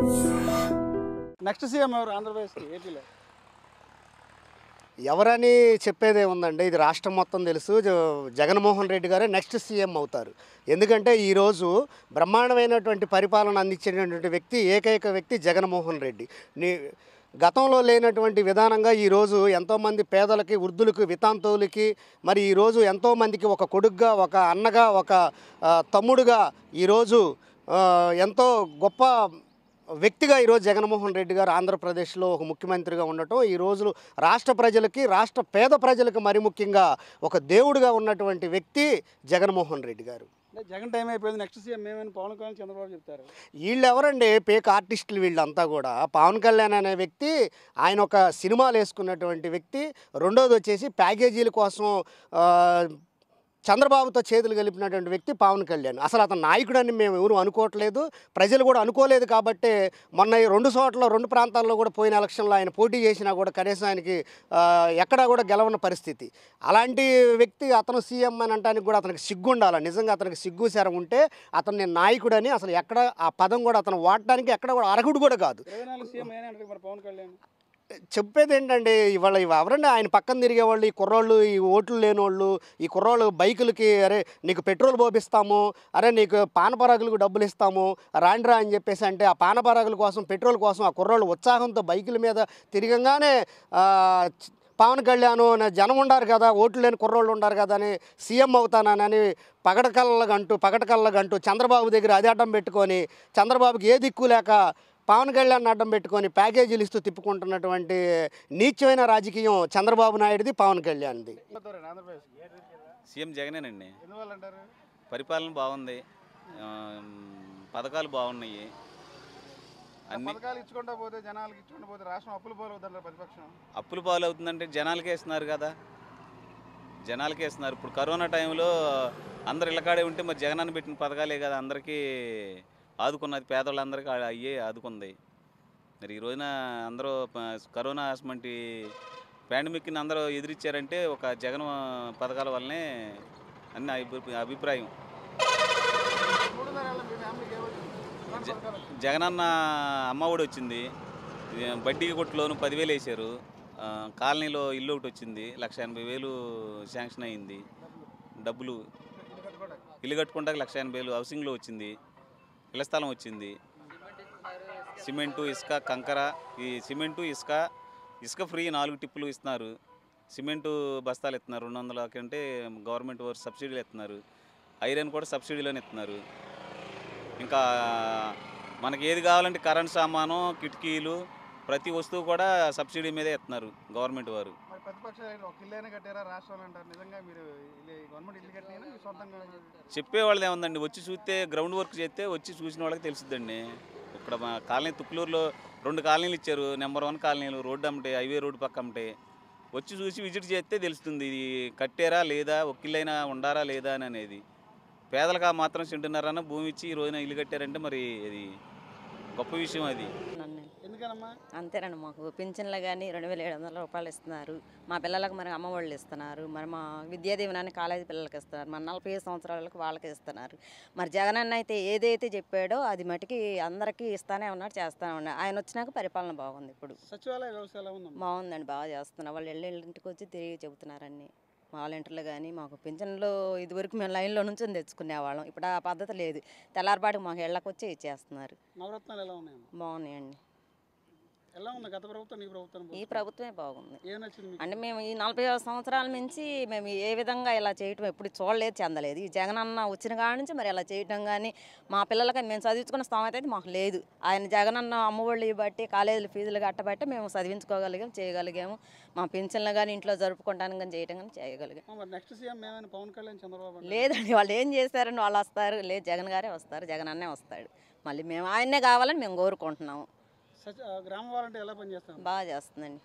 Next CM ఎవరు ఆంధ్రప్రదేశ్కి ఏపీలో ఎవరని చెప్పేదే ఉందండి ఇది రాష్ట్రం మొత్తం తెలుసు జ- జగన్మోహన్ రెడ్డి గారే నెక్స్ట్ సీఎం అవుతారు ఎందుకంటే ఈరోజు బ్రహ్మాండమైనటువంటి పరిపాలన అందించేటటువంటి వ్యక్తి ఏకైక వ్యక్తి జగన్మోహన్ రెడ్డి నీ గతంలో లేనటువంటి విధానంగా ఈరోజు ఎంతోమంది పేదలకి వృద్ధులకు వితాంతువులకి మరి ఈరోజు ఎంతోమందికి ఒక కొడుగ్గా ఒక అన్నగా ఒక ఆ, తమ్ముడుగా ఈరోజు ఆ, ఎంతో గొప్ప వ్యక్తిగా ఈరోజు జగన్మోహన్ రెడ్డి గారు ఆంధ్రప్రదేశ్లో ఒక ముఖ్యమంత్రిగా ఉండటం ఈ రోజు రాష్ట్ర ప్రజలకి రాష్ట్ర పేద ప్రజలకు మరి ముఖ్యంగా ఒక దేవుడిగా ఉన్నటువంటి వ్యక్తి జగన్మోహన్ రెడ్డి గారు అంటే జగన్ టైం అయిపోయింది నెక్స్ట్ సీఎం ఏమైనా పవన్ కళ్యాణ్ చంద్రబాబు చెప్తారు వీళ్ళు ఎవరండి పేక్ ఆర్టిస్టులు వీళ్ళంతా కూడా పవన్ కళ్యాణ్ అనే వ్యక్తి ఆయన ఒక సినిమాలు వేసుకున్నటువంటి వ్యక్తి రెండోది వచ్చేసి ప్యాకేజీల కోసం ఆ, చంద్రబాబుతో చేతులు కలిపినటువంటి వ్యక్తి పవన్ కళ్యాణ్ అసలు అతను నాయకుడని మేము ఎవరు అనుకోవట్లేదు ప్రజలు కూడా అనుకోలేదు కాబట్టి మొన్న ఈ రెండు చోట్ల రెండు ప్రాంతాల్లో కూడా పోయిన ఎలక్షన్లో ఆయన పోటీ చేసినా కూడా కనీసం ఆయనకి ఆ, ఎక్కడా కూడా గెలవని పరిస్థితి అలాంటి వ్యక్తి అతను సీఎం అని అనడానికి కూడా అతనికి సిగ్గు ఉండాలి నిజంగా అతనికి సిగ్గు శరం ఉంటే అతను నేను నాయకుడని అసలు ఎక్కడ ఆ పదం కూడా అతను వాడటానికి ఎక్కడ కూడా అర్హుడు కూడా కాదు ఇరవై నాలుగు సీఎం అయినా అంటారు మరి పవన్ కళ్యాణ్ చెప్పేది ఏంటంటే ఇవాళ ఇవి ఎవరండి ఆయన పక్కన తిరిగేవాళ్ళు ఈ కుర్రోళ్ళు ఈ ఓట్లు లేనోళ్ళు ఈ కుర్రోళ్ళు బైకులకి అరే నీకు పెట్రోల్ పోపిస్తాము అరే నీకు పానపరాగులకు డబ్బులు ఇస్తాము రాండ్రా అని చెప్పేసి అంటే ఆ పానపరాగుల కోసం పెట్రోల్ కోసం ఆ కుర్రోళ్ళు ఉత్సాహంతో బైకుల మీద తిరగంగానే ఆ, చ- పవన్ కళ్యాణ్ అనే జనం ఉండారు కదా ఓట్లు లేని కుర్రోళ్ళు ఉండారు కదా అని సీఎం అవుతానని పగడకల్లగంటూ పగడకల్లగంటూ చంద్రబాబు దగ్గర అది అడ్డం పెట్టుకొని చంద్రబాబుకి ఏ దిక్కు లేక పవన్ కళ్యాణ్ అడ్డం పెట్టుకొని ప్యాకేజీలు ఇస్తూ తిప్పుకుంటున్నటువంటి నీచమైన రాజకీయం చంద్రబాబు నాయుడుది పవన్ కళ్యాణ్ది ఆంధ్రప్రదేశ్ సీఎం జగనేనండి ఎందువల్ల అంటారు పరిపాలన బాగుంది ఆ, పథకాలు బాగున్నాయి అన్ని పథకాలు ఇచ్చుకుంటా పోతే జనాలకి ఇచ్చుకుంటా పోతే రాష్ట్రం అప్పులు పోలవుతారు ప్రతిపక్షం అప్పులు పాలు అవుతుందంటే జనాలకే ఇస్తున్నారు కదా జనాలకే ఇస్తున్నారు ఇప్పుడు కరోనా టైంలో అందరు ఇళ్ళకాడే ఉంటే మరి జగనాన్ని పెట్టిన పథకాలే కదా అందరికీ ఆదుకున్నది పేదవాళ్ళందరికీ ఆ- అయ్యే ఆదుకుంది మరి ఈ రోజున అందరూ ప- కరోనా అసమంటి పాండమిక్ని అందరూ ఎదిరించారంటే ఒక జగన్ పథకాల వల్లనే అన్ని అభి- అభిప్రాయం మూడున్నర ఏళ్ళ మీ ఫ్యామిలీకి ఏమొచ్చింది ఎలాంటి పథకాలు వచ్చాయి? జగనన్న అమ్మఒడి వచ్చింది ఇది బడ్డీ కొట్టులోను పదివేలు వేశారు ఆ, కాలనీలో ఇల్లు ఒకటి వచ్చింది లక్ష ఎనభై వేలు శాంక్షన్ అయింది డబ్బులు ఇల్లు కట్టుకోవడానికి. ఇల్లు కట్టుకుంటాక లక్ష ఎనభై వేలు హౌసింగ్లో వచ్చింది ఇళ్ల స్థలం వచ్చింది సిమెంటు ఇసుక కంకర ఈ సిమెంటు ఇసుక ఇసుక ఫ్రీ నాలుగు టిప్పులు ఇస్తున్నారు సిమెంటు బస్తాలు ఇస్తున్నారు రెండు వందల కంటే గవర్నమెంట్ వారు సబ్సిడీలు ఇస్తున్నారు ఐరన్ కూడా సబ్సిడీలోనే ఇస్తున్నారు ఇంకా మనకి ఏది కావాలంటే కరెంట్ సామాను కిటికీలు ప్రతి వస్తువు కూడా సబ్సిడీ మీదే ఇస్తున్నారు గవర్నమెంట్ వారు మరి ప్రతిపక్షాలు ఒక ఇల్లు అయినా కట్టారా రాష్ట్రాలు అంటారు నిజంగా మీరు ఇల్లు గవర్నమెంట్ ఇల్లు కట్టినా మీ సొంతంగా చెప్పేవాళ్ళది ఏముందండి వచ్చి చూస్తే గ్రౌండ్ వర్క్ చేస్తే వచ్చి చూసిన వాళ్ళకి తెలుసుద్దండి ఇక్కడ మా కాలనీ తుక్కులూరులో రెండు కాలనీలు ఇచ్చారు నెంబర్ వన్ కాలనీలు రోడ్డు అమ్మటే హైవే రోడ్డు పక్క అమ్మటే వచ్చి చూసి విజిట్ చేస్తే తెలుస్తుంది ఇది కట్టారా లేదా ఒక్కిళ్ళైనా ఉండారా లేదా అని అనేది పేదలకు ఆ మాత్రం సెంటున్నారన్న భూమి ఇచ్చి ఈ రోజున ఇల్లు కట్టారంటే మరి అది గొప్ప విషయం అది నన్ను ఎందుకనమ్మా అంతేనండి మాకు పింఛన్లు కానీ రెండు వేల ఏడు వందల రూపాయలు ఇస్తున్నారు మా పిల్లలకు మరి అమ్మ వాళ్ళు ఇస్తున్నారు మరి మా విద్యా దీవెనాన్ని కాలేజీ పిల్లలకి ఇస్తున్నారు మన నలభై ఐదు సంవత్సరాలకు వాళ్ళకి ఇస్తున్నారు మరి జగన్ అన్న అయితే ఏదైతే చెప్పాడో అది మటుకి అందరికీ ఇస్తానే ఉన్నాడు చేస్తానే ఉన్నాడు ఆయన వచ్చినాక పరిపాలన బాగుంది ఇప్పుడు సచివాలయ వ్యవస్థ ఎలా ఉందమ్మా బాగుందండి బాగా చేస్తున్నారు వాళ్ళు ఇళ్ళ ఇంటికి వచ్చి తిరిగి చెబుతున్నారన్నీ వాలంటీర్లు కానీ మాకు పింఛన్లు ఇదివరకు మేము లైన్లో నుంచి తెచ్చుకునేవాళ్ళం ఇప్పుడు ఆ పద్ధతి లేదు తెల్లారిపాటికి మాకు ఇళ్ళకి వచ్చి ఇచ్చేస్తున్నారు నవరత్నాలు ఎలా ఉన్నాయమ్మా బాగున్నాయండి ఎలా ఉంది గత ప్రభుత్వం నీ ప్రభుత్వం ఈ ప్రభుత్వమే బాగుంది ఏం నచ్చింది మీకు అంటే మేము ఈ నలభై ఐదు సంవత్సరాల నుంచి మేము ఏ విధంగా ఇలా చేయటం ఎప్పుడు చూడలేదు చెందలేదు ఈ జగన్ అన్న వచ్చిన కాడ నుంచి మరి ఇలా చేయటం కానీ మా పిల్లలకి మేము చదివించుకున్న స్థామత అయితే మాకు లేదు ఆయన జగన్ అన్న అమ్మఒళ్ళు బట్టి కాలేజీల ఫీజులు కట్టబట్టి మేము చదివించుకోగలిగాం చేయగలిగాము మా పెన్షన్లు కానీ ఇంట్లో జరుపుకుంటాను కానీ చేయటం కానీ చేయగలిగాం మరి నెక్స్ట్ సీఎం ఏమైనా పవన్ కళ్యాణ్ చంద్రబాబు అంటారా? లేదండి వాళ్ళు ఏం చేశారని వాళ్ళు వస్తారు లేదు జగన్ గారే వస్తారు జగన్ అన్నే వస్తాడు మళ్ళీ మేము ఆయన్నే కావాలని మేము కోరుకుంటున్నాము సచ్ ఆ, గ్రామ వాలంటీ ఎలా పనిచేస్తాం బాగా చేస్తుందండి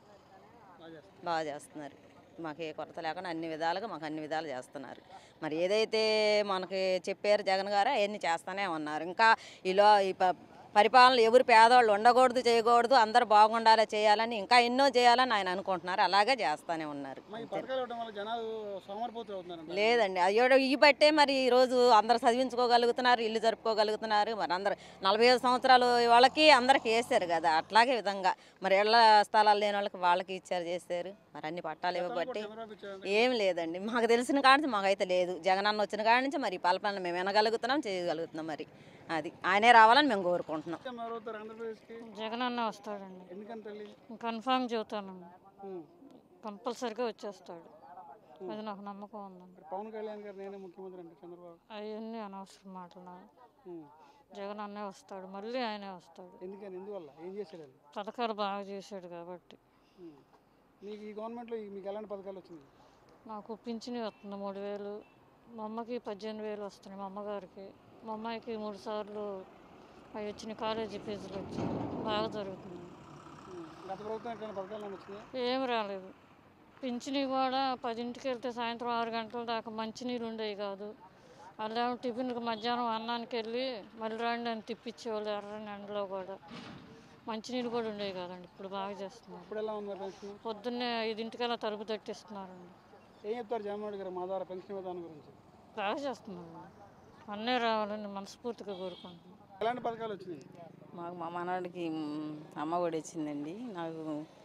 బాగా చేస్తాం బాగా చేస్తున్నారు మాకు ఏ కొరత లేకుండా అన్ని విధాలుగా మాకు అన్ని విధాలు చేస్తున్నారు మరి ఏదైతే మనకి చెప్పారు జగన్ గారు అవన్నీ చేస్తానే ఉన్నారు ఇంకా ఇలా ఈ ప పరిపాలన ఎవరు పేదవాళ్ళు ఉండకూడదు చేయకూడదు అందరూ బాగుండాలి చేయాలని ఇంకా ఎన్నో చేయాలని ఆయన అనుకుంటున్నారు అలాగే చేస్తానే ఉన్నారు మరి ఈ పథకాలు ఇవ్వడం వల్ల జనాలు సోమరిపోతులు అవుతున్నారంట లేదండి అయ్యో ఈ బట్టే మరి ఈ రోజు అందరు చదివించుకోగలుగుతున్నారు ఇల్లు జరుపుకోగలుగుతున్నారు మరి అందరు నలభై ఐదు సంవత్సరాలు వాళ్ళకి అందరికి వేశారు కదా అట్లాగే విధంగా మరి ఇళ్ళ స్థలాలు లేని వాళ్ళకి వాళ్ళకి ఇచ్చారు చేశారు మరి అన్ని పట్టాలు ఇవ్వబట్టి చంద్రబాబు ఇచ్చారు ఏం లేదండి మాకు తెలిసిన కాడ నుంచి మాకైతే లేదు జగనన్న వచ్చిన కాడ నుంచి మరి పాలపల్లి మేము వినగలుగుతున్నాం చేయగలుగుతున్నాం మరి అది ఆయనే రావాలని మేము కోరుకుంటున్నాం సీఎం ఎవరు అవుతారు ఆంధ్రప్రదేశ్కి జగన్ అన్న వస్తాడండి ఎందుకని తల్లి కన్ఫామ్ చెబుతానండి ఉం. కంపల్సరిగా వచ్చేస్తాడు అది నాకు నమ్మకం ఉందండి మరి పవన్ కళ్యాణ్ గారు నేనే ముఖ్యమంత్రి అంటే చంద్రబాబు అవన్నీ అనవసరం మాటలు నాకు. ఉం. జగన్ అన్నే వస్తాడు మళ్ళీ ఆయనే వస్తాడు ఎందుకని ఎందువల్ల ఏం చేశాడు ఆయన? పథకాలు బాగా చేశాడు కాబట్టి ఉం. మీకు ఈ గవర్నమెంట్లో ఈ- మీకు ఎలాంటి పథకాలు వచ్చినాయి నాకు పింఛని వస్తుంది మూడు వేలు మా అమ్మకి పద్దెనిమిది వేలు వస్తున్నాయి మా అమ్మగారికి మా అమ్మాయికి మూడు సార్లు అవి వచ్చినాయి కాలేజీ ఫీజులు వచ్చాయి బాగా జరుగుతుంది ఉం. గత ప్రభుత్వం ఎట్లాంటి పథకాలు ఏమైనా వచ్చినాయి ఏం రాలేదు పింఛని కూడా పదింటికి వెళ్తే సాయంత్రం ఆరు గంటల దాకా మంచినీళ్ళు ఉండేవి కాదు అలా టిఫిన్కి మధ్యాహ్నం అన్నానికి వెళ్ళి మళ్ళీ రండి అని తిప్పించేవాళ్ళు ఎర్రని ఎండలో కూడా మంచినీళ్ళు కూడా ఉండేవి కాదండి ఇప్పుడు బాగా చేస్తున్నారు ఇప్పుడు ఎలా ఉంది మరి పెన్షన్ పొద్దున్నే ఐదింటికల్లా తలుపు తట్టిస్తున్నారండి ఏం చెప్తారు జగన్మోహన్ రెడ్డి గారు మా ద్వారా పెన్షన్ విధానం గురించి బాగా చేస్తున్నారండి అన్నీ రావాలని మనస్ఫూర్తిగా కోరుకుంటున్నాను ఎలాంటి పథకాలు వచ్చినాయి మాకు మా మనవాడికి మ్, అమ్మ ఒడి వచ్చిందండి నాకు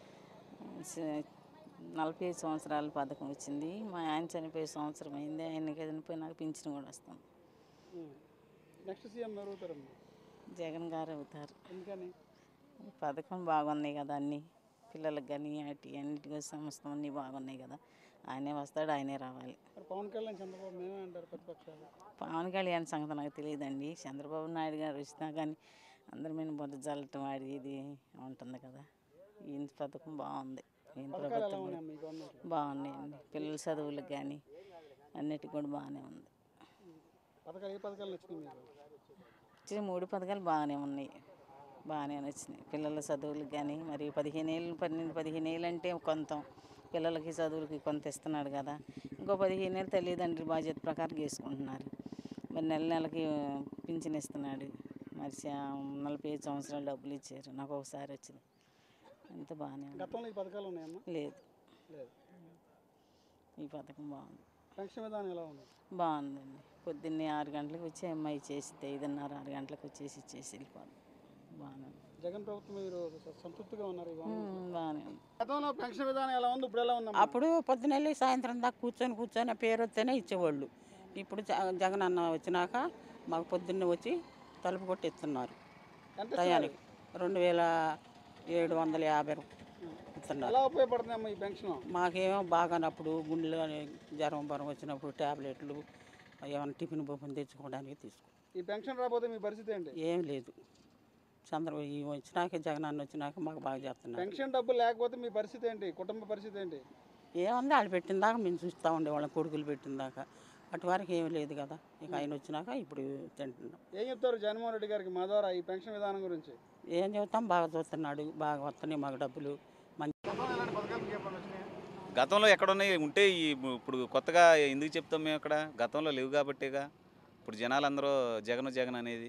స- నలభై ఐదు సంవత్సరాల పథకం వచ్చింది మా ఆయన చనిపోయే సంవత్సరం అయింది ఆయనకి చనిపోయి నాకు పింఛన్ కూడా వస్తాం నెక్స్ట్ సీఎం ఎవరు అవుతారమ్మా జగన్ గారు అవుతారు ఎందుకని ఈ పథకం బాగున్నాయి కదా అన్నీ పిల్లలకు కానీ అటు అన్నిటికీ సమస్తం అన్నీ బాగున్నాయి కదా ఆయనే వస్తాడు ఆయనే రావాలి మరి పవన్ కళ్యాణ్ చంద్రబాబు మేమే అంటారు ప్రతిపక్షాలు పవన్ కళ్యాణ్ సంగతి నాకు తెలియదండి చంద్రబాబు నాయుడు గారు వచ్చినా కానీ అందరి మీద బొద్ద జల్లటం వాడి ఇది ఉంటుంది కదా ఈయన పథకం బాగుంది ఈయన పథకాలు ఎలా ప్రభుత్వం కూడా ఉన్నాయి మీ గవర్నమెంట్ బాగున్నాయండి పిల్లల చదువులకు కానీ అన్నిటికి కూడా బాగానే ఉంది పథకాలు ఏ పథకాలు వచ్చినాయి మీకు వచ్చిన మూడు పథకాలు బాగానే ఉన్నాయి బాగానే వచ్చినాయి పిల్లల చదువులకు కానీ మరి పదిహేను ఏళ్ళు పన్నెండు పదిహేను ఏళ్ళు అంటే కొంత పిల్లలకి చదువులకి కొంత ఇస్తున్నాడు కదా ఇంకో పదిహేను ఏళ్ళు తల్లిదండ్రుల బాధ్యత ప్రకారం చేసుకుంటున్నారు మరి నెల నెలకి పింఛన్ ఇస్తున్నాడు మరి చా- నలభై ఐదు సంవత్సరాలు డబ్బులు ఇచ్చారు నాకు ఒకసారి వచ్చింది అంత బాగానే ఉంది గతంలో ఈ పథకాలు ఉన్నాయమ్మా లేదు లేదు ఈ పథకం బాగుంది పెన్షన్ విధానం ఎలా ఉంది బాగుందండి పొద్దున్నే ఆరు గంటలకు వచ్చి అమ్మాయి చేసి ఐదున్నర ఆరు గంటలకు వచ్చేసి ఇచ్చేసి వెళ్ళిపోదు బాగానే ఉంది జగన్ ప్రభుత్వం మీరు స- సంతృప్తిగా ఉన్నారు ఈ గవర్నమెంట్ ఉమ్, బాగానే ఉంది గతంలో పెన్షన్ విధానం ఎలా ఉంది ఇప్పుడు ఎలా ఉందమ్మా అప్పుడు పొద్దునెళ్ళి సాయంత్రం దాకా కూర్చొని కూర్చొని ఆ పేరు వస్తేనే ఇచ్చేవాళ్ళు ఇప్పుడు జ- జగన్ అన్న వచ్చినాక మాకు పొద్దున్నే వచ్చి తలుపు కొట్టి ఇస్తున్నారు ఎంత టయానికి రెండు వేల ఏడు వందల యాభై రూ- ఇస్తున్నారు ఎలా ఉపయోగపడుతుందమ్మా ఈ పెన్షన్ మాకేమో బాగానప్పుడు గుండెలు జ్వరం బరం వచ్చినప్పుడు ట్యాబ్లెట్లు ఏమైనా టిఫిన్ బొప్పని తెచ్చుకోవడానికి తీసుకో ఈ పెన్షన్ రాకపోతే మీ పరిస్థితి ఏంటి ఏం లేదు చంద్ర ఈ వచ్చినాక జగన్ అన్న వచ్చినాక మాకు బాగా చేస్తున్నారు పెన్షన్ డబ్బులు లేకపోతే మీ పరిస్థితి ఏంటి కుటుంబ పరిస్థితి ఏంటి ఏముంది వాళ్ళు పెట్టిన దాకా మేము చూస్తూ ఉండేవాళ్ళం కొడుకులు పెట్టిన దాకా అటు వరకు ఏమీ లేదు కదా ఇక ఆయన వచ్చినాక ఇప్పుడు తింటున్నాం ఏం చెప్తారు జగన్మోహన్ రెడ్డి గారికి మా ద్వారా ఈ పెన్షన్ విధానం గురించి ఏం చెబుతాం బాగా చూస్తున్నాడు బాగా వస్తున్నాయి మాకు డబ్బులు మంచి గతంలో ఎలాంటి పథకాలు మీకు ఎప్పుడైనా వచ్చినాయా గతంలో ఎక్కడ ఉన్నాయి ఉంటే ఈ ఇప్పుడు కొత్తగా ఎందుకు చెప్తాం మేము ఇక్కడ గతంలో లేవు కాబట్టేగా ఇప్పుడు జనాలందరూ జగన్ జగన్ అనేది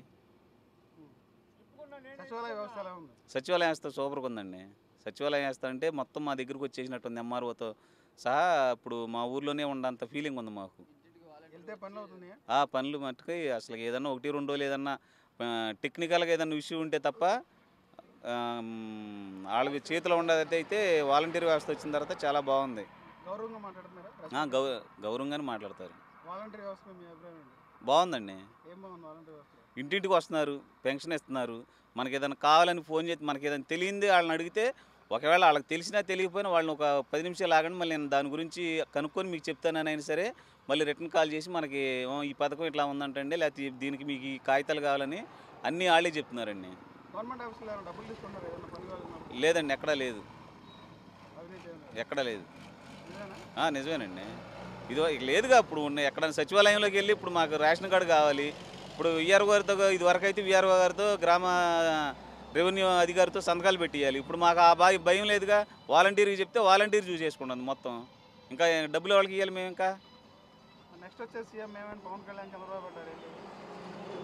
సచివాలయ వ్యవస్థ ఎలా ఉంది సచివాలయం వ్యవస్థ సూపర్గా ఉందండి సచివాలయం వ్యవస్థ అంటే మొత్తం మా దగ్గరకు వచ్చేసినట్టుంది ఎంఆర్ఓతో సహా ఇప్పుడు మా ఊర్లోనే ఉండంత ఫీలింగ్ ఉంది మాకు వెళ్తే పనులు అవుతున్నాయా ఆ పనులు మట్టుకు అసలు ఏదన్నా ఒకటి రెండు రోజులు ఏదన్నా ఆ, టెక్నికల్గా ఏదన్నా ఇష్యూ ఉంటే తప్ప ఆ, మ్, వాళ్ళకి చేతిలో ఉండదైతే అయితే వాలంటీర్ వ్యవస్థ వచ్చిన తర్వాత చాలా బాగుంది గౌరవంగా మాట్లాడుతున్నారా ఆ, గౌ గౌరవంగానే మాట్లాడతారు వాలంటీర్ వ్యవస్థ మీ అభిప్రాయం ఏంటి బాగుందండి ఏం బాగుంది వాలంటీర్ వ్యవస్థ ఇంటింటికి వస్తున్నారు పెన్షన్ ఇస్తున్నారు మనకి ఏదైనా కావాలని ఫోన్ చేసి మనకి ఏదైనా తెలియంది వాళ్ళని అడిగితే ఒకవేళ వాళ్ళకి తెలిసినా తెలియకపోయినా వాళ్ళని ఒక పది నిమిషాలు ఆగండి మళ్ళీ నేను దాని గురించి కనుక్కొని మీకు చెప్తానని అయినా సరే మళ్ళీ రిటర్న్ కాల్ చేసి మనకి "ఓ, ఈ పథకం ఇట్లా ఉందంటండి లేకపోతే దీనికి మీకు ఈ కాగితాలు కావాలని అన్నీ వాళ్ళే చెప్తున్నారండి గవర్నమెంట్ ఆఫీసులో ఏమైనా డబ్బులు తీసుకుంటారు ఏదైనా పని కావాలన్నా లేదండి ఎక్కడా లేదు అవినీతి ఏమైనా ఎక్కడా లేదు నిజమేనా? ఆ, నిజమేనండి ఇది ఇక లేదుగా ఇప్పుడు ఉన్న ఎక్కడ సచివాలయంలోకి వెళ్ళి ఇప్పుడు మాకు రేషన్ కార్డు కావాలి ఇప్పుడు విఆర్ఓ గారితో ఇది వరకు అయితే విఆర్ఓ గారితో గ్రామ రెవెన్యూ అధికారితో సంతకాలు పెట్టియాలి ఇప్పుడు మాకు ఆ బాగా భయం లేదుగా వాలంటీర్కి చెప్తే వాలంటీర్ చూస్ చేసుకుంటుంది మొత్తం ఇంకా డబ్బులు వాళ్ళకి ఇవ్వాలి మేము ఇంకా నెక్స్ట్ వచ్చే సీఎం ఏమైనా పవన్ కళ్యాణ్ చంద్రబాబు అంటారు ఏంటి?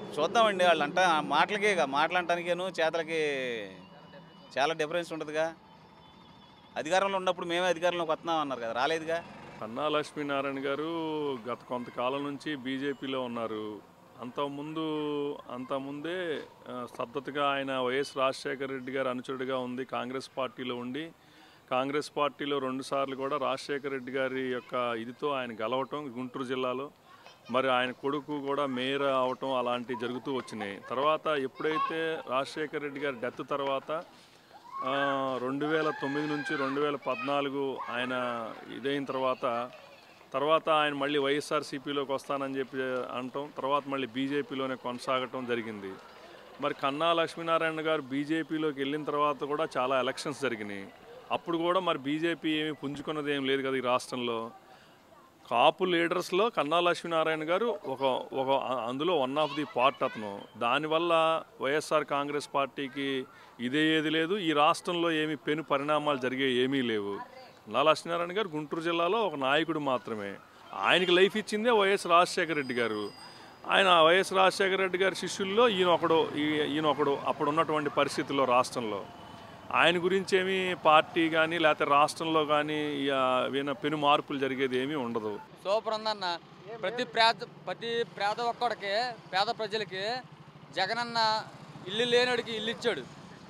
చూద్దామండి వాళ్ళు అంట మాటలకే ఇక మాటలు అంటానికేను చేతలకి చాలా డిఫరెన్స్ ఉంటుందిగా అధికారంలో ఉన్నప్పుడు మేమే అధికారంలోకి వస్తున్నాం అన్నారు కదా రాలేదుగా కన్నా లక్ష్మీనారాయణ గారు గత కొంతకాలం నుంచి బీజేపీలో ఉన్నారు అంతకుముందు అంతకుముందే ఆ, సద్దతుగా ఆయన వైఎస్ రాజశేఖర రెడ్డి గారు అనుచరుడిగా ఉంది కాంగ్రెస్ పార్టీలో ఉండి కాంగ్రెస్ పార్టీలో రెండుసార్లు కూడా రాజశేఖర రెడ్డి గారి యొక్క ఇదితో ఆయన గెలవటం గుంటూరు జిల్లాలో మరి ఆయన కొడుకు కూడా మేయర్ అవటం అలాంటివి జరుగుతూ వచ్చినాయి తర్వాత ఎప్పుడైతే రాజశేఖర రెడ్డి గారి డెత్ తర్వాత ఆ, రెండు వేల తొమ్మిది నుంచి రెండు వేల పద్నాలుగు ఆయన ఇదైన తర్వాత తర్వాత ఆయన మళ్ళీ వైఎస్ఆర్సీపీలోకి వస్తానని చెప్పి అనటం తర్వాత మళ్ళీ బీజేపీలోనే కొనసాగటం జరిగింది మరి కన్నా లక్ష్మీనారాయణ గారు బీజేపీలోకి వెళ్ళిన తర్వాత కూడా చాలా ఎలక్షన్స్ జరిగినాయి అప్పుడు కూడా మరి బీజేపీ ఏమీ పుంజుకున్నది ఏం లేదు కదా ఈ రాష్ట్రంలో కాపు లీడర్స్లో కన్నా లక్ష్మీనారాయణ గారు ఒక ఒక అందులో వన్ ఆఫ్ ది పార్ట్ అతను దానివల్ల వైఎస్ఆర్ కాంగ్రెస్ పార్టీకి ఇదే ఏది లేదు ఈ రాష్ట్రంలో ఏమి పెను పరిణామాలు జరిగే ఏమీ లేవు కన్నా లక్ష్మీనారాయణ గారు గుంటూరు జిల్లాలో ఒక నాయకుడు మాత్రమే ఆయనకి లైఫ్ ఇచ్చిందే వైఎస్ రాజశేఖర రెడ్డి గారు ఆయన వైఎస్ రాజశేఖర రెడ్డి గారి శిష్యుల్లో ఈయన ఒకడు ఈ- ఈయన ఒకడు అప్పుడు ఉన్నటువంటి పరిస్థితుల్లో రాష్ట్రంలో ఆయన గురించి ఏమీ పార్టీ కానీ లేకపోతే రాష్ట్రంలో కానీ ఈయన పెను మార్పులు జరిగేది ఏమీ ఉండదు సూపర్ ఉందన్న ప్రతి పేద ప్రతి పేద ఒక్కడికి పేద ప్రజలకి జగనన్న ఇల్లు లేనివాడికి ఇల్లు ఇచ్చాడు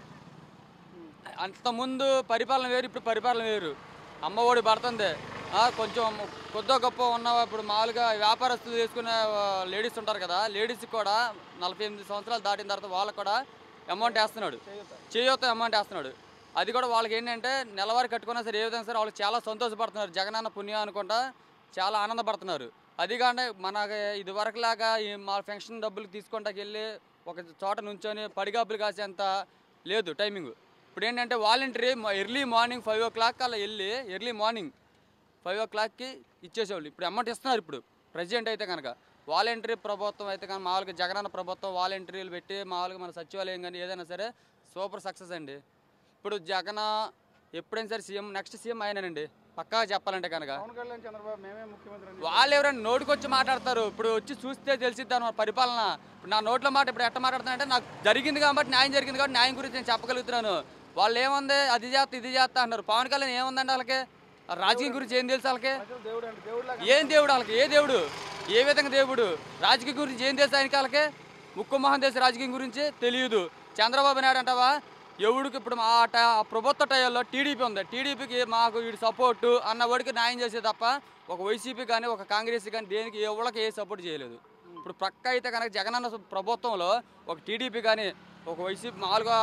అంతకుముందు పరిపాలన వేరు ఇప్పుడు పరిపాలన వేరు అమ్మఒడి పడుతుంది ఆ, కొంచెం కొద్దో గొప్ప ఉన్న ఇప్పుడు మామూలుగా వ్యాపారస్తులు చేసుకునే లేడీస్ ఉంటారు కదా లేడీస్కి కూడా నలభై ఎనిమిది సంవత్సరాలు దాటిన తర్వాత వాళ్ళకి కూడా అమౌంట్ వేస్తున్నాడు చేయూత అమౌంట్ వేస్తున్నాడు అది కూడా వాళ్ళకి ఏంటంటే నెలవారీ కట్టుకున్నా సరే ఏ విధంగా సరే వాళ్ళకి చాలా సంతోషపడుతున్నారు జగనన్న పుణ్యం అనుకుంటా చాలా ఆనందపడుతున్నారు అది కాకుండా మనకి ఇది వరకులాగా ఈ మా పెన్షన్ డబ్బులు తీసుకుంటాకి వెళ్ళి ఒక చోట నుంచొని పడిగాపులు కాసేంత లేదు టైమింగ్ ఇప్పుడు ఏంటంటే voluntary early morning five o'clock అలా వెళ్ళి ఎర్లీ మార్నింగ్ ఫైవ్ ఓ క్లాక్కి ఇచ్చేసేవాళ్ళు ఇప్పుడు అమౌంట్ ఇస్తున్నారు ఇప్పుడు ప్రజెంట్ అయితే కనుక వాలంటరీ ప్రభుత్వం అయితే కానీ మామూలుగా జగనన్న ప్రభుత్వం వాలంటరీలు పెట్టి మామూలుగా మన సచివాలయం కానీ ఏదైనా సరే సూపర్ సక్సెస్ అండి ఇప్పుడు జగన్ ఎప్పుడైనా సరే సీఎం నెక్స్ట్ సీఎం ఆయనండి పక్కా చెప్పాలంటే కనుక పవన్ కళ్యాణ్ చంద్రబాబు మేమే ముఖ్యమంత్రి అని వాళ్ళు ఎవరైనా నోటికొచ్చి మాట్లాడతారు ఇప్పుడు వచ్చి చూస్తే తెలిసిద్ది అన్నమాట పరిపాలన ఇప్పుడు నా నోట్లో మాట ఇప్పుడు ఎట్ట మాట్లాడుతానంటే నాకు జరిగింది కాబట్టి న్యాయం జరిగింది కాబట్టి న్యాయం గురించి నేను చెప్పగలుగుతున్నాను వాళ్ళు ఏముంది అది చేస్తా ఇది చేస్తా అంటారు పవన్ కళ్యాణ్ ఏముందండి వాళ్ళకి ఆ రాజకీయం గురించి ఏం తెలుసు వాళ్ళకి ప్రజలు దేవుడు అంటే దేవుడు లాగా ఏం దేవుడు వాళ్ళకి ఏ దేవుడు ఏ విధంగా దేవుడు రాజకీయం గురించి ఏం తెలుసు ఆయనకి వాళ్ళకి ముక్కు మొహం దేశ రాజకీయం గురించి తెలియదు చంద్రబాబు నాయుడు అంటావా ఎవడికి ఇప్పుడు మా ట- ఆ ప్రభుత్వ టైంలో టీడీపీ ఉంది టీడీపీకి మాకు వీడి సపోర్టు అన్న వాడికి న్యాయం చేసే తప్ప ఒక వైసీపీ కానీ ఒక కాంగ్రెస్ కానీ దేనికి ఎవరికి ఏ సపోర్ట్ చేయలేదు ఇప్పుడు ప్రక్క అయితే కనుక జగనన్న ప్రభుత్వంలో ఒక టీడీపీ కానీ ఒక వైసీపీ మామూలుగా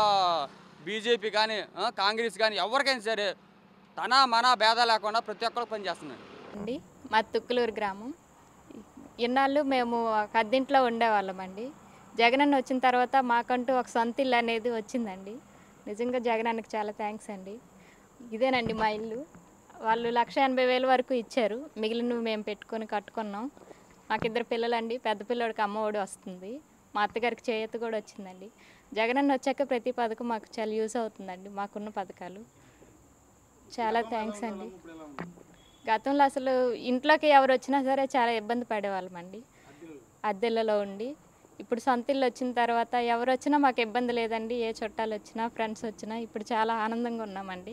బీజేపీ కానీ ఆ, కాంగ్రెస్ కానీ ఎవరికైనా సరే తన మన భేదాలు లేకుండా ప్రతి ఒక్కరు పనిచేస్తున్నాడు అండి మా తుక్కులూరు గ్రామం ఇన్నాళ్ళు మేము ఒక అద్దెంట్లో ఉండేవాళ్ళం అండి జగనన్న వచ్చిన తర్వాత మాకంటూ ఒక సొంత ఇల్లు అనేది వచ్చిందండి నిజంగా జగనన్నకి చాలా థ్యాంక్స్ అండి ఇదేనండి మా ఇల్లు వాళ్ళు లక్ష ఎనభై వేల వరకు ఇచ్చారు మిగిలినవి మేము పెట్టుకొని కట్టుకున్నాం మాకిద్దరు పిల్లలండి పెద్ద పిల్లడికి అమ్మఒడి వస్తుంది మా అత్తగారికి చేయూత కూడా వచ్చిందండి జగనన్న వచ్చాక ప్రతి పథకం మాకు చాలా యూస్ అవుతుందండి మాకున్న పథకాలు చాలా థ్యాంక్స్ అండి గతంలో అసలు ఇంట్లోకి ఎవరు వచ్చినా సరే చాలా ఇబ్బంది పడేవాళ్ళమండి అద్దెలలో ఉండి ఇప్పుడు సొంత ఇల్లు వచ్చిన తర్వాత ఎవరు వచ్చినా మాకు ఇబ్బంది లేదండి ఏ చుట్టాలు వచ్చినా ఫ్రెండ్స్ వచ్చినా ఇప్పుడు చాలా ఆనందంగా ఉన్నామండి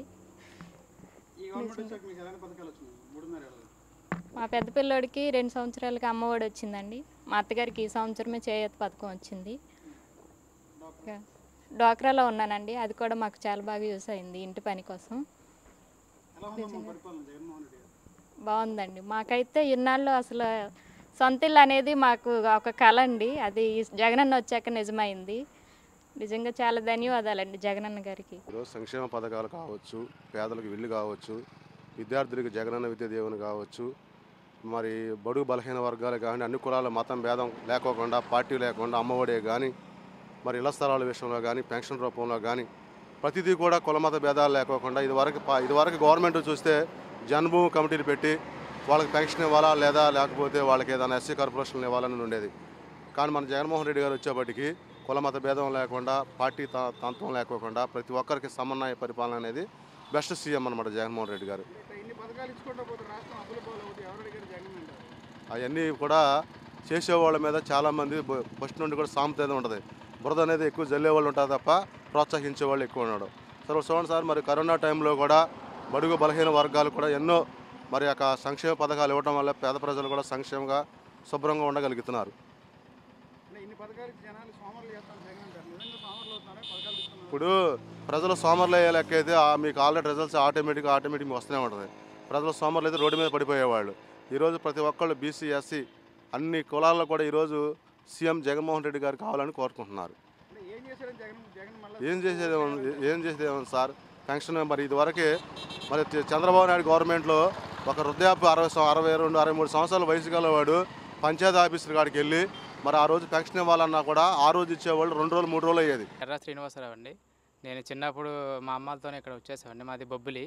ఈ గవర్నమెంట్ వచ్చాక మీకు ఎలాంటి పథకాలు వచ్చినాయి మూడున్నర ఏళ్ళు మా పెద్ద పిల్లోడికి రెండు సంవత్సరాలకి అమ్మఒడి వచ్చిందండి మా అత్తగారికి ఈ సంవత్సరమే చేయూత పథకం వచ్చింది ఇంకా డ్వాక్రాలో ఉన్నానండి అది కూడా మాకు చాలా బాగా యూస్ అయింది ఇంటి పని కోసం ఎలా ఉందమ్మా పరిపాలన జగన్మోహన్ రెడ్డి గారు బాగుందండి మాకైతే ఇన్నాళ్ళు అసలు సొంత ఇల్లు అనేది మాకు ఒక కళ అండి అది జగనన్న వచ్చాక నిజమైంది నిజంగా చాలా ధన్యవాదాలండి జగనన్న గారికి ఈరోజు సంక్షేమ పథకాలు కావచ్చు పేదలకు ఇల్లు కావచ్చు విద్యార్థులకు జగనన్న విద్యా దేవుని కావచ్చు మరి బడుగు బలహీన వర్గాలు కానీ అన్ని కులాల మతం భేదం లేకోకుండా పార్టీ లేకుండా అమ్మఒడే కానీ మరి ఇళ్ల స్థలాల విషయంలో కానీ పెన్షన్ రూపంలో కానీ ప్రతిదీ కూడా కుల మత భేదాలు లేకోకుండా ఇదివరకు పా- ఇదివరకు గవర్నమెంట్ చూస్తే జన్మభూమి కమిటీలు పెట్టి వాళ్ళకి పెన్షన్ ఇవ్వాలా లేదా లేకపోతే వాళ్ళకి ఏదైనా ఎస్సీ కార్పొరేషన్లు ఇవ్వాలని ఉండేది కానీ మన జగన్మోహన్ రెడ్డి గారు వచ్చేప్పటికి కుల మత భేదం లేకుండా పార్టీ త- తంత్రం లేకోకుండా ప్రతి ఒక్కరికి సమన్వయ పరిపాలన అనేది బెస్ట్ సీఎం అనమాట జగన్మోహన్ రెడ్డి గారు ఇట్లా ఇన్ని పథకాలు ఇచ్చుకుంటూ పోతే రాష్ట్రం అప్పుల పాలు అవుతుంది ఎవరు అడిగారు జగన్ అంటారు అవన్నీ కూడా చేసేవాళ్ళ మీద చాలామంది బ- ఫస్ట్ నుండి కూడా సామెత అనేది ఉంటుంది బురద అనేది ఎక్కువ జల్లేవాళ్ళు ఉంటారు తప్ప ప్రోత్సహించే వాళ్ళు ఎక్కువ ఉన్నాడు సార్ చూడండి సార్ మరి కరోనా టైంలో కూడా బడుగు బలహీన వర్గాలు కూడా ఎన్నో మరి యొక్క సంక్షేమ పథకాలు ఇవ్వడం వల్ల పేద ప్రజలు కూడా సంక్షేమంగా శుభ్రంగా ఉండగలుగుతున్నారు అంటే ఇన్ని పథకాలు ఇచ్చి జనాలు సోమరులు చేస్తాను జగన్ అంటారు నిజంగా సోమరులు అవుతున్నారా పథకాలు ఇస్తున్నారు ఇప్పుడు ప్రజలు సోమరులు అయ్యే లెక్క అయితే ఆ మీకు ఆల్రెడీ రిజల్ట్స్ ఆటోమేటిక్గా ఆటోమేటిక్ వస్తూనే ఉంటుంది ప్రజలు సోమరులు అయితే రోడ్డు మీద పడిపోయేవాళ్ళు ఈరోజు ప్రతి ఒక్కళ్ళు బీసీ ఎస్సీ అన్ని కులాల్లో కూడా ఈరోజు సీఎం జగన్మోహన్ రెడ్డి గారు కావాలని కోరుకుంటున్నారు అంటే ఏం చేశాడని జగన్ జగన్ మళ్ళీ ఏం చేసేది ఏముంది? ఏం చేసేది ఏముంది సార్ పెన్షన్ మరి ఇదివరకే మరి చ- చంద్రబాబు నాయుడు గవర్నమెంట్లో ఒక వృద్ధాప్య అరవై సం- అరవై రెండు అరవై మూడు సంవత్సరాల వయసు గలవాడు పంచాయతీ ఆఫీసర్ కాడికి వెళ్ళి మరి ఆ రోజు పెన్షన్ ఇవ్వాలన్నా కూడా ఆ రోజు ఇచ్చేవాళ్ళు రెండు రోజులు మూడు రోజులు అయ్యేది ఎర్ర శ్రీనివాసరావు అండి నేను చిన్నప్పుడు మా అమ్మలతోనే ఇక్కడ వచ్చేసామండి మాది బొబ్బిలి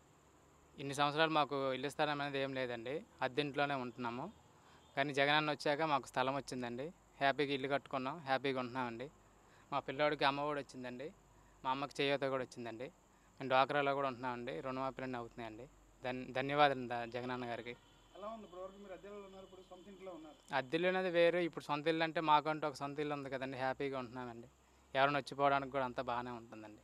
ఇన్ని సంవత్సరాలు మాకు ఇల్లు స్థలం అనేది ఏం లేదండి అద్దెంట్లోనే ఉంటున్నాము కానీ జగనన్న వచ్చాక మాకు స్థలం వచ్చిందండి హ్యాపీగా ఇల్లు కట్టుకున్నాం హ్యాపీగా ఉంటున్నామండి మా పిల్లోడికి అమ్మఒడి వచ్చిందండి మా అమ్మకి చేయూత కూడా వచ్చిందండి మేము డ్వాక్రాలో కూడా ఉంటున్నామండి రుణమాఫీలన్నీ అవుతున్నాయండి ధన్ ధన్యవాదాలు ద- జగనన్న గారికి ఎలా ఉంది ఇప్పటివరకు మీరు అద్దెలో ఉన్నారు ఇప్పుడు సొంత ఇంట్లో ఉన్నారు అద్దెలు అనేది వేరు ఇప్పుడు సొంత ఇల్లు అంటే మాకంటూ ఒక సొంత ఇల్లు ఉంది కదండి హ్యాపీగా ఉంటున్నామండి ఎవరైనా వచ్చిపోవడానికి కూడా అంతా బాగానే ఉంటుందండి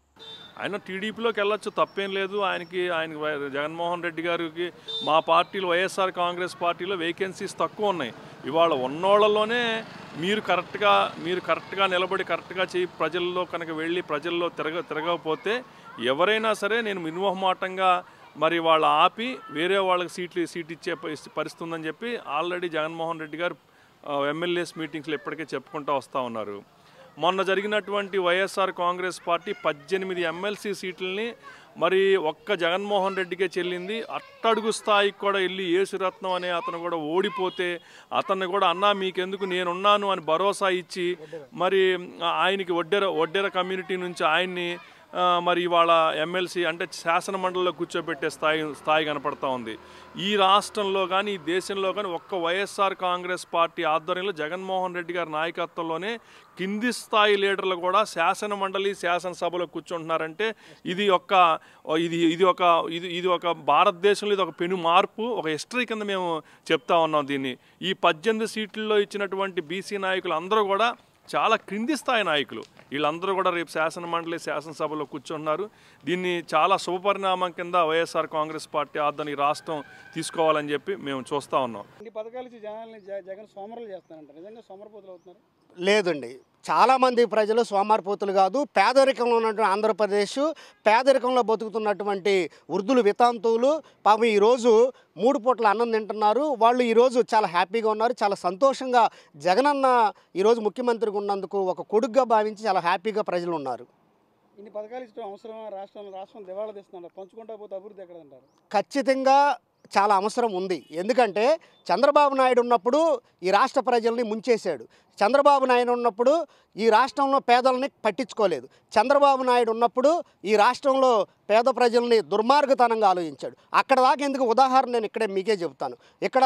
ఆయన టీడీపీలోకి వెళ్ళొచ్చు తప్పేం లేదు ఆయనకి ఆయనకి వై- జగన్మోహన్ రెడ్డి గారికి మా పార్టీలో వైఎస్ఆర్ కాంగ్రెస్ పార్టీలో వేకెన్సీస్ తక్కువ ఉన్నాయి ఇవాళ ఉన్నోళ్ళలోనే మీరు కరెక్ట్గా మీరు కరెక్ట్గా నిలబడి కరెక్ట్గా చేయి ప్రజల్లో కనుక వెళ్ళి ప్రజల్లో తిరగ తిరగకపోతే ఎవరైనా సరే నేను నిర్మోహమాటంగా మరి వాళ్ళ ఆపి వేరే వాళ్ళకి సీట్లు సీట్ ఇచ్చే పరి- పరిస్థితి ఉందని చెప్పి ఆల్రెడీ జగన్మోహన్ రెడ్డి గారు ఎమ్మెల్యేస్ మీటింగ్స్లో ఇప్పటికే చెప్పుకుంటూ వస్తూ ఉన్నారు మొన్న జరిగినటువంటి వైఎస్ఆర్ కాంగ్రెస్ పార్టీ పద్దెనిమిది ఎమ్మెల్సీ సీట్లని మరి ఒక్క జగన్మోహన్ రెడ్డికే చెల్లింది అట్టడుగు స్థాయికి కూడా వెళ్ళి యేసురత్నం అనే అతను కూడా ఓడిపోతే అతన్ని కూడా అన్నా మీకెందుకు నేనున్నాను అని భరోసా ఇచ్చి మరి ఆయనకి ఒడ్డెర ఒడ్డెర కమ్యూనిటీ నుంచి ఆయన్ని ఆ, మరి ఇవాళ ఎమ్మెల్సీ అంటే శాసన మండలిలో కూర్చోబెట్టే స్థాయి స్థాయి కనపడతా ఉంది ఈ రాష్ట్రంలో కానీ ఈ దేశంలో కానీ ఒక్క వైఎస్ఆర్ కాంగ్రెస్ పార్టీ ఆధ్వర్యంలో జగన్మోహన్ రెడ్డి గారి నాయకత్వంలోనే కింది స్థాయి లీడర్లు కూడా శాసన మండలి శాసనసభలో కూర్చుంటున్నారంటే ఇది ఒక ఇది ఇది ఒక ఇది ఇది ఒక భారతదేశంలో ఇది ఒక పెను మార్పు ఒక హిస్టరీ కింద మేము చెప్తా ఉన్నాం దీన్ని ఈ పద్దెనిమిది సీట్లలో ఇచ్చినటువంటి బీసీ నాయకులు అందరూ కూడా చాలా క్రింది స్థాయి నాయకులు వీళ్ళందరూ కూడా రేపు శాసన మండలి శాసనసభలో కూర్చుంటున్నారు దీన్ని చాలా శుభపరిణామం కింద వైఎస్ఆర్ కాంగ్రెస్ పార్టీ ఆధ్వర్యం ఈ రాష్ట్రం తీసుకోవాలని చెప్పి మేము చూస్తూ ఉన్నాం ఇన్ని పథకాలు ఇచ్చి జనాల్ని జ- జగన్ సోమరులు చేస్తానంట నిజంగా సోమరపోతులు అవుతున్నారు లేదండి చాలామంది ప్రజలు సోమార్పోతులు కాదు పేదరికంలో ఉన్నటువంటి ఆంధ్రప్రదేశ్ పేదరికంలో బతుకుతున్నటువంటి వృద్ధులు వితాంతువులు పాపం ఈరోజు మూడు పూట్ల అన్నం తింటున్నారు వాళ్ళు ఈరోజు చాలా హ్యాపీగా ఉన్నారు చాలా సంతోషంగా జగనన్న ఈరోజు ముఖ్యమంత్రిగా ఉన్నందుకు ఒక కొడుగ్గా భావించి చాలా హ్యాపీగా ప్రజలు ఉన్నారు ఇన్ని పథకాలు ఇచ్చడం అవసరమా రాష్ట్రంలో రాష్ట్రం దివాళా తీస్తున్నారు పంచుకుంటా పోతే అభివృద్ధి ఎక్కడంటారు ఖచ్చితంగా చాలా అవసరం ఉంది ఎందుకంటే చంద్రబాబు నాయుడు ఉన్నప్పుడు ఈ రాష్ట్ర ప్రజల్ని ముంచేశాడు చంద్రబాబు నాయుడు ఉన్నప్పుడు ఈ రాష్ట్రంలో పేదలని పట్టించుకోలేదు చంద్రబాబు నాయుడు ఉన్నప్పుడు ఈ రాష్ట్రంలో పేద ప్రజల్ని దుర్మార్గతనంగా ఆలోచించాడు అక్కడ దాకా ఎందుకు ఉదాహరణ నేను ఇక్కడే మీకే చెబుతాను ఇక్కడ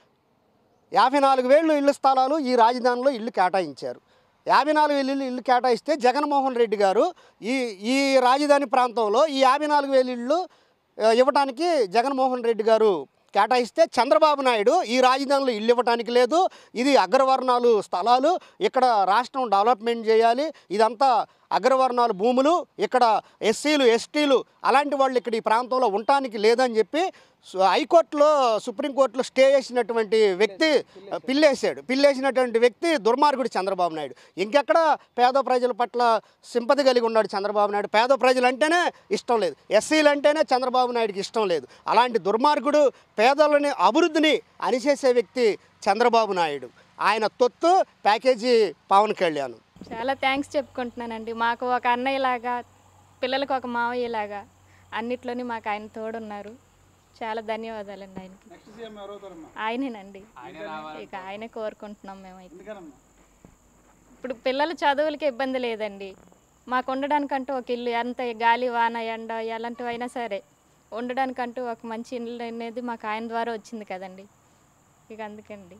యాభై నాలుగు వేలు ఇళ్ల స్థలాలు ఈ రాజధానిలో ఇల్లు కేటాయించారు యాభై నాలుగు వేలు ఇల్లు కేటాయిస్తే జగన్మోహన్ రెడ్డి గారు ఈ ఈ రాజధాని ప్రాంతంలో ఈ యాభై నాలుగు వేలు ఇళ్ళు ఆ, ఇవ్వడానికి జగన్మోహన్ రెడ్డి గారు కేటాయిస్తే చంద్రబాబు నాయుడు ఈ రాజధానిలో ఇల్లు ఇవ్వటానికి లేదు ఇది అగ్రవర్ణాలు స్థలాలు ఇక్కడ రాష్ట్రం డెవలప్మెంట్ చేయాలి ఇదంతా అగ్రవర్ణాలు భూములు ఇక్కడ ఎస్సీలు ఎస్టీలు అలాంటి వాళ్ళు ఇక్కడ ఈ ప్రాంతంలో ఉండటానికి లేదని చెప్పి సు- హైకోర్టులో సుప్రీంకోర్టులో స్టే చేసినటువంటి వ్యక్తి పిల్లేసాడు పిల్లేసినటువంటి వ్యక్తి దుర్మార్గుడు చంద్రబాబు నాయుడు ఇంకెక్కడ పేద ప్రజల పట్ల సింపతి కలిగి ఉన్నాడు చంద్రబాబు నాయుడు పేద ప్రజలు అంటేనే ఇష్టం లేదు ఎస్సీలు అంటేనే చంద్రబాబు నాయుడుకి ఇష్టం లేదు అలాంటి దుర్మార్గుడు పేదలని అభివృద్ధిని అనిచేసే వ్యక్తి చంద్రబాబు నాయుడు ఆయన తొత్తు ప్యాకేజీ పవన్ కళ్యాణ్ చాలా థ్యాంక్స్ చెప్పుకుంటున్నానండి మాకు ఒక అన్నయ్యలాగా పిల్లలకు ఒక మావయ్యలాగా అన్నిట్లోని మాకు ఆయన తోడున్నారు చాలా ధన్యవాదాలండి ఆయనకి నెక్స్ట్ సీఎం ఎవరవుతారమ్మా ఆయనేనండి ఇక ఆయనే కోరుకుంటున్నాం మేమైతే ఎందుకనమ్మా ఇప్పుడు పిల్లల చదువులకి ఇబ్బంది లేదండి మాకు ఉండడానికంటూ ఒక ఇల్లు ఎంత గాలి వాన ఎండ ఎలాంటివి అయినా సరే ఉండడానికంటూ ఒక మంచి ఇల్లు అనేది మాకు ఆయన ద్వారా వచ్చింది కదండి ఇక అందుకండి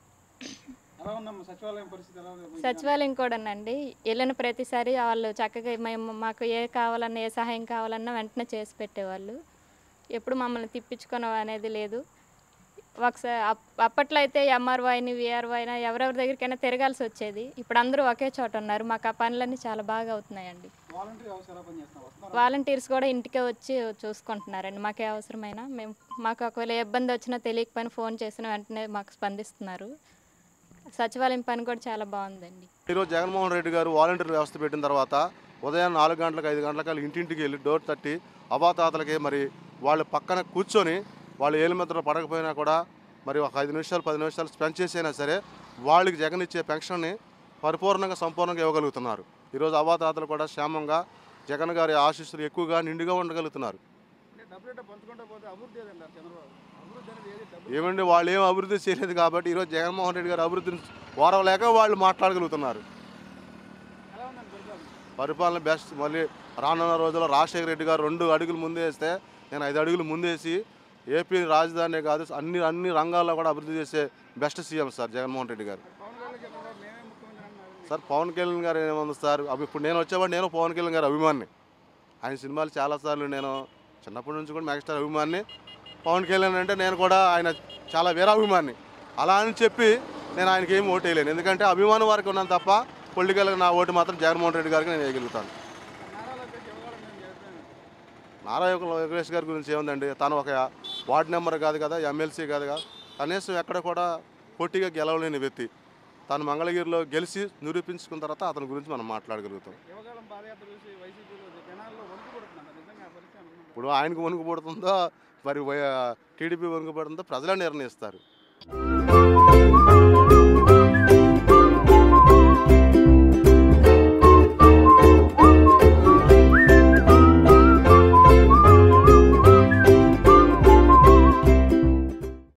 ఎలా ఉందమ్మా సచివాలయం పరిస్థితి ఎలా ఉంది సచివాలయం కూడానండి వెళ్ళిన ప్రతిసారి వాళ్ళు చక్కగా మేము మాకు ఏ కావాలన్నా ఏ సహాయం కావాలన్నా వెంటనే చేసి పెట్టేవాళ్ళు ఎప్పుడు మమ్మల్ని తిప్పించుకోవడం అనేది లేదు ఒకసారి అప్- అప్పట్లో అయితే ఎంఆర్ఓ అయినా విఆర్ఓ అయినా ఎవరెవరి దగ్గరికైనా తిరగాల్సి వచ్చేది ఇప్పుడు అందరూ ఒకే చోట ఉన్నారు మాకు ఆ పనులన్నీ చాలా బాగా అవుతున్నాయండి వాలంటీర్ వ్యవస్థ ఎలా పనిచేస్తున్నారు వస్తున్నారు వాలంటీర్స్ కూడా ఇంటికే వచ్చి చూసుకుంటున్నారండి మాకే అవసరమైనా మేము మాకు ఒకవేళ ఏ ఇబ్బంది వచ్చినా తెలియకపోయినా ఫోన్ చేసిన వెంటనే మాకు స్పందిస్తున్నారు సచివాలయం పని కూడా చాలా బాగుందండి ఈరోజు జగన్మోహన్ రెడ్డి గారు వాలంటీర్ వ్యవస్థ పెట్టిన తర్వాత ఉదయం నాలుగు గంటలకు ఐదు గంటలకు ఇంటింటికి వెళ్ళి డోర్ తట్టి అవాతాతలకి మరి వాళ్ళ పక్కన కూర్చొని వాళ్ళు ఏలిమెత్తలు పడకపోయినా కూడా మరి ఒక ఐదు నిమిషాలు పది నిమిషాలు స్పెండ్ చేసైనా సరే వాళ్ళకి జగన్ ఇచ్చే పెన్షన్ని పరిపూర్ణంగా సంపూర్ణంగా ఇవ్వగలుగుతున్నారు ఈరోజు అవాతాతలు కూడా క్షేమంగా జగన్ గారి ఆశీస్సులు ఎక్కువగా నిండుగా ఉండగలుగుతున్నారు అంటే డబ్బులు అంటే పంచుకుంటూ పోతే అభివృద్ధి ఏదంటారు చంద్రబాబు అభివృద్ధి అనేది ఏది డబ్బు ఏమండి వాళ్ళు ఏం అభివృద్ధి చేయలేదు కాబట్టి ఈరోజు జగన్మోహన్ రెడ్డి గారు అభివృద్ధిని ఓరవలేక వాళ్ళు మాట్లాడగలుగుతున్నారు ఎలా ఉందండి పరిపాలన పరిపాలన బెస్ట్ మళ్ళీ రానున్న రోజుల్లో రాజశేఖర రెడ్డి గారు రెండు అడుగులు ముందేస్తే నేను ఐదు అడుగులు ముందేసి ఏపీ రాజధాని కాదు అన్ని అన్ని రంగాల్లో కూడా అభివృద్ధి చేసే best CM sir Jaganmohan Reddy గారు పవన్ కళ్యాణ్ చంద్రబాబు మేమే ముఖ్యమంత్రి అంటున్నారు సార్ పవన్ కళ్యాణ్ గారు ఏముంది సార్ అవి ఇప్పుడు నేను వచ్చేవాడు నేను పవన్ కళ్యాణ్ గారు అభిమాని ఆయన సినిమాలు చాలాసార్లు నేను చిన్నప్పటి నుంచి కూడా మెగాస్టార్ అభిమాని పవన్ కళ్యాణ్ అంటే నేను కూడా ఆయన చాలా వీరాభిమాని అలా అని చెప్పి నేను ఆయనకి ఏం ఓటు వేయలేను ఎందుకంటే అభిమానం వారికి ఉన్నాను తప్ప పొలిటికల్గా నా ఓటు మాత్రం జగన్మోహన్ రెడ్డి గారికి నేను వేయగలుగుతాను నారా లోకేష్ ఇవ్వగలని నేను చెప్తాను నారా వెంకటేష్ గారి గురించి ఏముందండి తను ఒక వార్డు నెంబర్ కాదు కదా ఎమ్మెల్సీ కాదు కదా కనీసం ఎక్కడ కూడా పోటీగా గెలవలేని వ్యక్తి తను మంగళగిరిలో గెలిచి నిరూపించుకున్న తర్వాత అతని గురించి మనం మాట్లాడగలుగుతాం యువకాలం పాదయాత్ర చూసి వైసీపీలో జనాల్లో వణుకు పడుతున్నారు నిజంగా ఆ పరిస్థితి అనుకుంటున్నారు ఇప్పుడు ఆయనకు వణుకు పడుతుందో మరి టీడీపీ వణుకు పడుతుందో ప్రజలే నిర్ణయిస్తారు